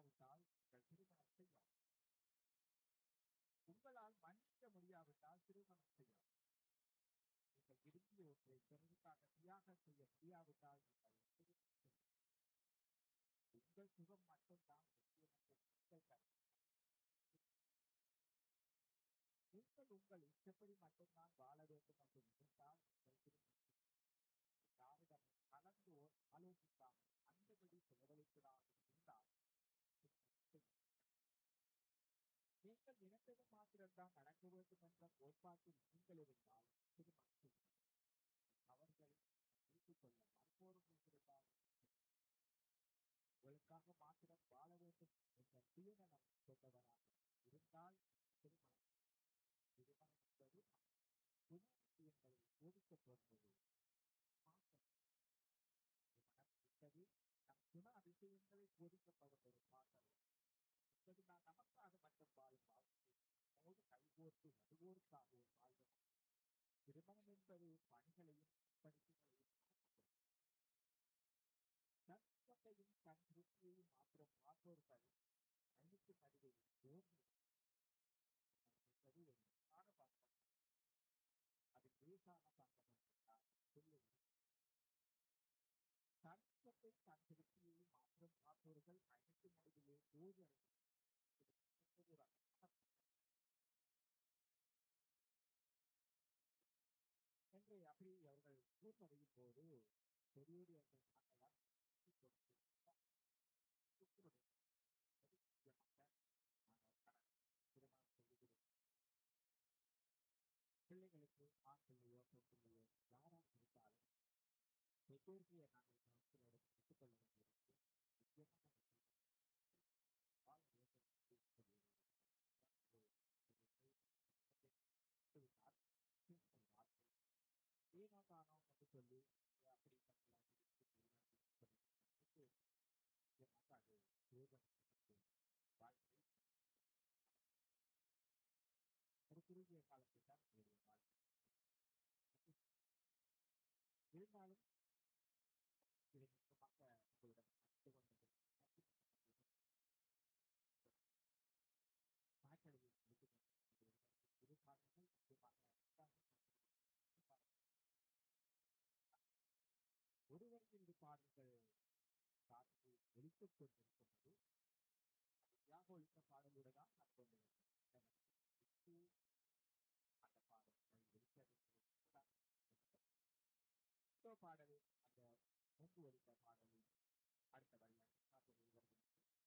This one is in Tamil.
முடியாவிட்டால் நீங்கள் திருமணம் செய்யலாம் உங்களால் மன்னிக்க முடியாவிட்டால் திருமணம் செய்யலாம் நீங்கள் விரும்பிய ஒன்றை பிறருக்காக தியாகம் செய்ய முடியாவிட்டால் நீங்கள் திருமணம் செய்யலாம் உங்கள் சுகம் மட்டும்தான் முக்கியம் என்று நீங்கள் கருதினால் நீங்கள் உங்கள் இஷ்டப்படி மட்டும்தான் வாழ வேண்டும் என்று நினைத்தால் நீங்கள் திருமணம் செய்யலாம். யாரிடமும் கலந்து ஓ- ஆலோசிக்காமல் அந்தபடி செலவழிப்பதாக இருந்தால் திருமணம் செய்யலாம். நீங்கள் நினைத்தது மாத்திரம்தான் நடக்க வேண்டும் என்ற கோட்பாட்டில் நீங்கள் இருந்தால் திருமணம் செய்யலாம். அவர்களை நீக்கிக் கொள்ள மறுப்போர்கள் இருந்தால் உங்களுக்காக மாத்திரம் வாழ வேண்டும் என்ற சுயநலம் கொண்டவராக இருந்தால் திருமணம் திருமணம் என்பது குணாதிசயங்களை போதிக்கப்படுவது மாற்றம் திருமணம் என்பது நம் குண அதிசயங்களை போதிக்கப்படும் ஒரு பாடல் என்பது நான் நமக்காக மட்டும் வாழும் வாழ்க்கை நம்மோடு கைகோர்த்து நடுவோருக்காகவும் வாழ்வோம் திருமணம் என்பது பணிகளையும் படிப்புகளையும் தன்மையும் தன் திருப்தியையும் மாத்திரம் பார்ப்பவர்கள் மன்னிக்கு நடுவில் சோர்ந்து என்பது ஒரு முக்கியமான பங்கம் அது லேசான பங்கம் என்று நான் சொல்லுவேன் தன்மத்தை தன் திருப்தியையும் மாத்திரம் பார்ப்பவர்கள் மன்னிக்கு நடுவிலே சோர்வு என்பது ஒரு அழகான பங்கம் என்று அப்படி அவர்கள் கூர்மறையும் போது பெரியோர் என்ற நாங்களால் கொடுத்து சுற்றுடைய முக்கியமாக நாங்கள் கடன் திருமணம் செய்கிறோம் பிள்ளைகளுக்கு ஆண் பிள்ளையோ பெண் பிள்ளையோ யாராக இருந்தாலும் பெற்றோர்களை நாங்கள் கருத்திலிடம் எடுத்துக்கொள்ள வேண்டியிருக்கும் முக்கியமான விஷயம் வாழ வேண்டும் என்று சொல்லுவது. ஒரு- ஒரு செய்தி சொன்னால், ஒரு வார்த்தை ஏனோ தானோ என்று சொல்லி அப்படி பண்ணலாம் இப்படி பண்ணலாம் அப்படின்னு சொல்லி எனக்கு அது யோகம் வாழ்க்கை ஒரு குறுகிய காலத்தில் தான் உங்களுடைய வாழ்க்கை இருந்தாலும் இதை முக்கியமாக உங்களிடம் அறிந்து கொண்டது மனக்கழிவு முடித்து இரு காரணங்கள் முக்கியமாக ஒருவர் இரு பாடல்கள் காற்று ஒழித்துக் கொண்டிருக்கிறது அது தியாக ஒழித்த பாடலோடு தான் நான் கொண்டு வந்தேன் எனக்கு பிடித்து அந்த பாடல்கள் ஒழித்தது பாடலை